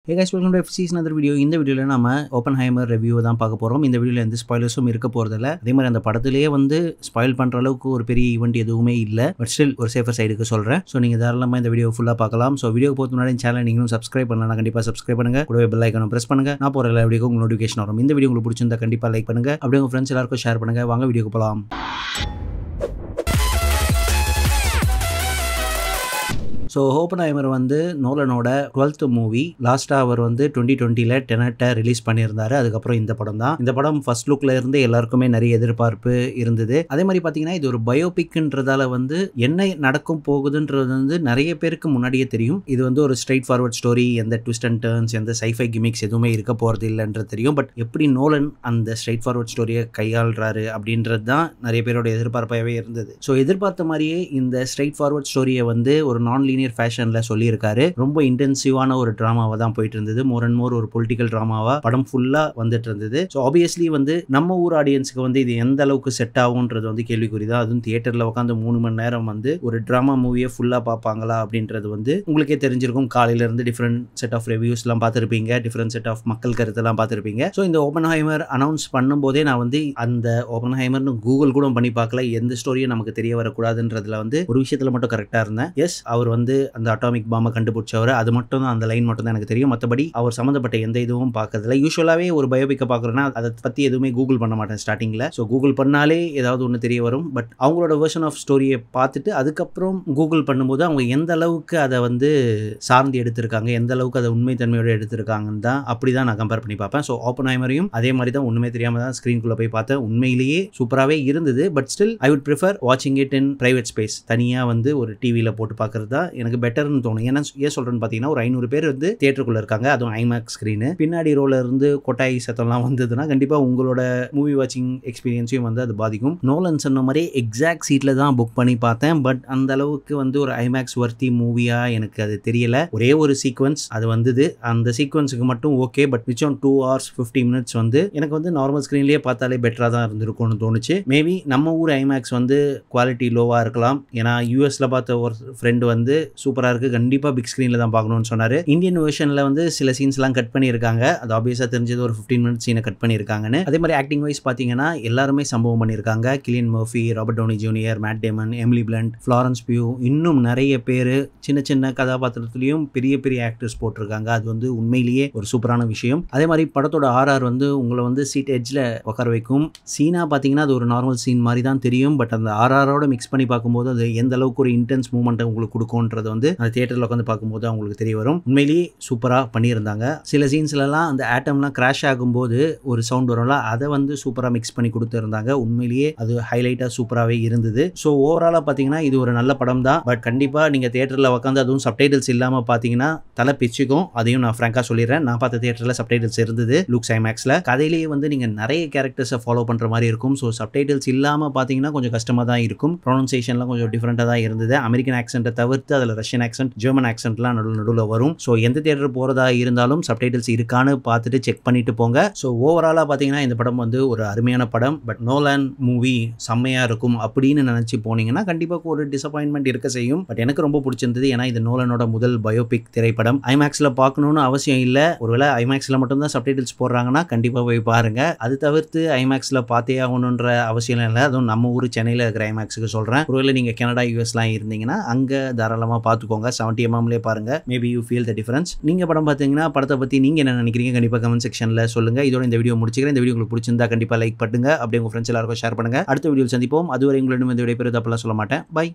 hey guys welcome to season other video இந்த வீடியோவில் நம்ம ஓப்பன் ஹைமர் ரிவ்யூ தான் பார்க்க போகிறோம் இந்த வீடியோவில் எந்த ஸ்பாய்லர்ஸும் இருக்க போகிறதில்ல அதே மாதிரி அந்த படத்திலேயே வந்து ஸ்பாயில் பண்ணுற அளவுக்கு ஒரு பெரிய ஈவெண்ட் எதுவுமே இல்லை பட் ஸ்டில் ஒரு சேஃபர் சைடுக்கு சொல்கிறேன் ஸோ நீங்கள் தாராளமாக இந்த வீடியோ ஃபுல்லாக பார்க்கலாம் ஸோ வீடியோ போகிறது முன்னாடி சேனல் நீங்களும் சப்ஸ்கிரைப் பண்ணலாம் கண்டிப்பாக சப்ஸ்கிரைப் பண்ணுங்க கூடவே பெல் ஐக்கனும் ப்ரெஸ் பண்ணுங்க நான் போகிற எல்லா வீடியோக்கும் உங்களுக்கு நோட்டிஃபிகேஷன் வரும் இந்த வீடியோ உங்களுக்கு பிடிச்சிருந்தா கண்டிப்பாக லைக் பண்ணுங்க அப்படியே உங்கள் ஃப்ரெண்ட்ஸ் எல்லாருக்கும் ஷேர் பண்ணுங்க வாங்க வீடியோக்கு போகலாம் ஸோ ஓப்பன் ஐமர் வந்து நோலனோட டுவெல்த் மூவி லாஸ்ட்டாக அவர் வந்து டுவெண்ட்டி டுவெண்ட்டியில் டெனட்டை ரிலீஸ் பண்ணியிருந்தாரு அதுக்கப்புறம் இந்த படம் தான் இந்த படம் ஃபர்ஸ்ட் லுக்கில் இருந்து எல்லாருக்குமே நிறைய எதிர்பார்ப்பு இருந்தது அதே மாதிரி பார்த்தீங்கன்னா இது ஒரு பயோபிக்ன்றதால வந்து என்ன நடக்கும் போகுதுன்றது வந்து நிறைய பேருக்கு முன்னாடியே தெரியும் இது வந்து ஒரு ஸ்ட்ரைட் ஃபார்வர்ட் ஸ்டோரி எந்த ட்விஸ்ட் அண்ட் டர்ன்ஸ் எந்த சைஃபை கிமிக்ஸ் எதுவுமே இருக்க போகிறது இல்லைன்றது தெரியும் பட் எப்படி நோலன் அந்த ஸ்ட்ரைட் ஃபார்வர்ட் ஸ்டோரியை கையாளுறாரு அப்படின்றது தான் நிறைய பேரோட எதிர்பார்ப்பாகவே இருந்தது ஸோ எதிர்பார்த்த மாதிரியே இந்த ஸ்ட்ரைட் ஃபார்வர்ட் ஸ்டோரியை வந்து ஒரு நான் லீனியர் ஃபேஷனில் சொல்லியிருக்காரு ரொம்ப இன்டென்சிவான ஒரு ட்ராமாவாக தான் போயிட்டு இருந்தது மோர் அண்ட் மோர் ஒரு பொலிட்டிக்கல் ட்ராமாவாக படம் ஃபுல்லாக வந்துட்டு இருந்தது ஸோ ஆப்வியஸ்லி வந்து நம்ம ஊர் ஆடியன்ஸுக்கு வந்து இது எந்த அளவுக்கு செட் ஆகுன்றது வந்து கேள்விக்குறி தான் அதுவும் தியேட்டரில் உட்காந்து மூணு மணி நேரம் வந்து ஒரு ட்ராமா மூவியை ஃபுல்லாக பார்ப்பாங்களா அப்படின்றது வந்து உங்களுக்கே தெரிஞ்சிருக்கும் காலையிலேருந்து டிஃப்ரெண்ட் செட் ஆஃப் ரிவ்யூஸ்லாம் பார்த்துருப்பீங்க டிஃப்ரெண்ட் செட் ஆஃப் மக்கள் கருத்தெல்லாம் பார்த்துருப்பீங்க ஸோ இந்த ஓப்பன் ஹைமர் அனௌன்ஸ் பண்ணும்போதே நான் வந்து அந்த ஓப்பன் ஹைமர்னு கூகுள் கூட பண்ணி பார்க்கல எந்த ஸ்டோரியும் நமக்கு தெரிய வரக்கூடாதுன்றதுல வந்து ஒரு விஷயத்தில் மட்டும் கரெக்டாக இருந்தேன் எஸ் அவர் வந்து அந்த அட்டாமிக் பாம்பை கண்டுபிடிச்சவர் அது மட்டும் தான் அந்த லைன் மட்டும் தான் எனக்கு தெரியும் மற்றபடி அவர் சம்மந்தப்பட்ட எந்த இதுவும் பார்க்கறதில்ல யூஸ்வலாகவே ஒரு பயோபிக்கை பார்க்குறேன்னா அதை பற்றி எதுவுமே கூகுள் பண்ண மாட்டேன் ஸ்டார்டிங்கில் ஸோ கூகுள் பண்ணாலே ஏதாவது ஒன்று தெரிய வரும் பட் அவங்களோட வெர்ஷன் ஆஃப் ஸ்டோரியை பார்த்துட்டு அதுக்கப்புறம் கூகுள் பண்ணும்போது அவங்க எந்த அளவுக்கு அதை வந்து சார்ந்து எடுத்திருக்காங்க எந்த அளவுக்கு அதை உண்மைத்தன்மையோடு எடுத்திருக்காங்கன்னு தான் அப்படி தான் நான் கம்பேர் பண்ணி பார்ப்பேன் ஸோ ஓப்பன் ஐமரையும் அதே மாதிரி தான் ஒன்றுமே தெரியாமல் தான் ஸ்க்ரீன்குள்ளே போய் பார்த்தேன் உண்மையிலேயே சூப்பராகவே இருந்தது but still I would prefer வாட்சிங் இட் இன் ப்ரைவேட் ஸ்பேஸ் தனியாக வந்து ஒரு டிவியில் போட்டு பார்க்குறது தான் எனக்கு பெட்டர்னு தோணும் ஏன்னா ஏன் சொல்கிறேன்னு பார்த்தீங்கன்னா ஒரு ஐநூறு பேர் வந்து தியேட்டருக்குள்ளே இருக்காங்க அதுவும் ஐமேக்ஸ் ஸ்க்ரீனு பின்னாடி ரோல இருந்து கொட்டாய் சத்தம்லாம் வந்ததுன்னா கண்டிப்பாக உங்களோட மூவி வாட்சிங் எக்ஸ்பீரியன்ஸையும் வந்து அது பாதிக்கும் நோலன் சொன்ன மாதிரி எக்ஸாக்ட் சீட்டில் தான் புக் பண்ணி பார்த்தேன் பட் அந்த அளவுக்கு வந்து ஒரு ஐமேக்ஸ் ஒர்த்தி மூவியாக எனக்கு அது தெரியல ஒரே ஒரு சீக்வன்ஸ் அது வந்தது அந்த சீக்வன்ஸுக்கு மட்டும் ஓகே பட் மிச்சம் டூ ஹவர்ஸ் ஃபிஃப்டி மினிட்ஸ் வந்து எனக்கு வந்து நார்மல் ஸ்க்ரீன்லேயே பார்த்தாலே பெட்டராக தான் இருந்திருக்கும்னு தோணுச்சு மேபி நம்ம ஊர் ஐமேக்ஸ் வந்து குவாலிட்டி லோவாக இருக்கலாம் ஏன்னா யூஎஸில் பார்த்த ஒரு ஃப்ரெண்டு வந்து சூப்பராக இருக்குது கண்டிப்பாக பிக் ஸ்க்ரீனில் தான் பார்க்கணும்னு சொன்னார் இந்தியன் வெர்ஷனில் வந்து சில சீன்ஸ்லாம் கட் பண்ணியிருக்காங்க அது ஆப்வியஸாக தெரிஞ்சது ஒரு ஃபிஃப்டீன் மினிட்ஸ் சீனை கட் பண்ணியிருக்காங்கன்னு அதே மாதிரி ஆக்டிங் வைஸ் பார்த்தீங்கன்னா எல்லாருமே சம்பவம் பண்ணியிருக்காங்க Cillian Murphy Robert Downey Junior Matt Damon Emily Blunt Florence Pugh இன்னும் நிறைய பேர் சின்ன சின்ன கதாபாத்திரத்துலையும் பெரிய பெரிய ஆக்டர்ஸ் போட்டிருக்காங்க அது வந்து உண்மையிலேயே ஒரு சூப்பரான விஷயம் அதே மாதிரி படத்தோட ஆர்ஆர் வந்து உங்களை வந்து சீட் எட்ஜில் உட்கார வைக்கும் சீனாக பார்த்தீங்கன்னா அது ஒரு நார்மல் சீன் மாதிரி தான் தெரியும் பட் அந்த ஆர்ஆரோட மிக்ஸ் பண்ணி பார்க்கும்போது அது எந்த அளவுக்கு ஒரு இன்டென்ஸ் மூமெண்ட்டை உங்களுக்கு கொடுக்கும்ன்றது வந்து அந்த தியேட்டரில் உட்காந்து பார்க்கும்போது அவங்களுக்கு தெரிய வரும் உண்மையிலேயே சூப்பராக பண்ணியிருந்தாங்க சில சீன்ஸ்லலாம் அந்த ஆட்டம்லாம் கிராஷ் ஆகும்போது ஒரு சவுண்ட் வரும்ல அதை வந்து சூப்பராக மிக்ஸ் பண்ணி கொடுத்துருந்தாங்க உண்மையிலேயே அது ஹைலைட்டாக சூப்பராகவே இருந்தது ஸோ ஓவராலாக பார்த்தீங்கன்னா இது ஒரு நல்ல படம் தான் பட் கண்டிப்பாக நீங்கள் தியேட்டரில் உட்காந்து அதுவும் சப்டைட்டில்ஸ் இல்லாமல் பார்த்தீங்கன்னா தலை பிச்சுக்கும் அதையும் நான் ஃப்ராங்காக சொல்லிடுறேன் நான் பார்த்த தியேட்டரில் சப்டைட்டில்ஸ் இருந்தது லுக்ஸ் ஐமேக்ஸில் கதையிலேயே வந்து நீங்கள் நிறைய கேரக்டர்ஸை ஃபாலோ பண்ணுற மாதிரி இருக்கும் ஸோ சப்டைட்டில்ஸ் இல்லாமல் பார்த்தீங்கன்னா கொஞ்சம் கஷ்டமாக தான் இருக்கும் ப்ரொனன்சியேஷன்லாம் கொஞ்சம் டிஃப்ரெண்ட்டாக தான் இருந்தது அமெரிக்கன் ஆக்சென்ட்டை தவிர்த்து அதில் ரஷ்யன் ஆக்சென்ட் ஜெர்மன் ஆக்சென்ட்லாம் நடுவில் நடுவில் வரும் ஸோ எந்த தியேட்டர் போகிறதா இருந்தாலும் சப்டைட்டில்ஸ் இருக்கான்னு பார்த்துட்டு செக் பண்ணிட்டு போங்க ஸோ ஓவராலாக பார்த்தீங்கன்னா இந்த படம் வந்து ஒரு அருமையான படம் பட் நோலான் மூவி செம்மையாக இருக்கும் அப்படின்னு நினச்சி போனீங்கன்னா கண்டிப்பாக ஒரு டிசப்பாயின்மெண்ட் இருக்க செய்யும் பட் எனக்கு ரொம்ப பிடிச்சிருந்தது ஏன்னா இது நோலனோட முதல் பயோபிக் திரைப்படம் ஐமேக்ஸில் பார்க்கணுன்னு அவசியம் இல்லை ஒருவேளை ஐமேக்ஸில் மட்டும்தான் சப்டைட்டில்ஸ் போடுறாங்கன்னா கண்டிப்பாக போய் பாருங்க அது தவிர்த்து ஐமேக்ஸில் பார்த்தே ஆகணுன்ற அவசியம் இல்லை அதுவும் நம்ம ஊர் சென்னையில் இருக்கிற ஐமேக்ஸுக்கு சொல்கிறேன் ஒருவேளை நீங்கள் கனடா யூஎஸ்லாம் இருந்தீங்கன்னா அங்கே தாராளமாக பார்த்துக்கோங்க செவன்ட்டி எம்எம்லேயே பாருங்க maybe you feel the difference நீங்கள் படம் பார்த்தீங்கன்னா படத்தை பற்றி நீங்கள் என்ன நினைக்கிறீங்க கண்டிப்பாக கமெண்ட் செக்ஷனில் சொல்லுங்கள் இதோட இந்த வீடியோ முடிச்சுக்கிறேன் இந்த வீடியோ உங்களுக்கு பிடிச்சிருந்தா கண்டிப்பாக லைக் பண்ணுங்க அப்படியே உங்கள் ஃப்ரெண்ட்ஸ் எல்லாருக்கும் ஷேர் பண்ணுங்க அடுத்த வீடியோ சந்திப்போம் அதுவரை உங்களிடம் இந்த விடைபெறுது அப்பெல்லாம் சொல்ல மாட்டேன் பை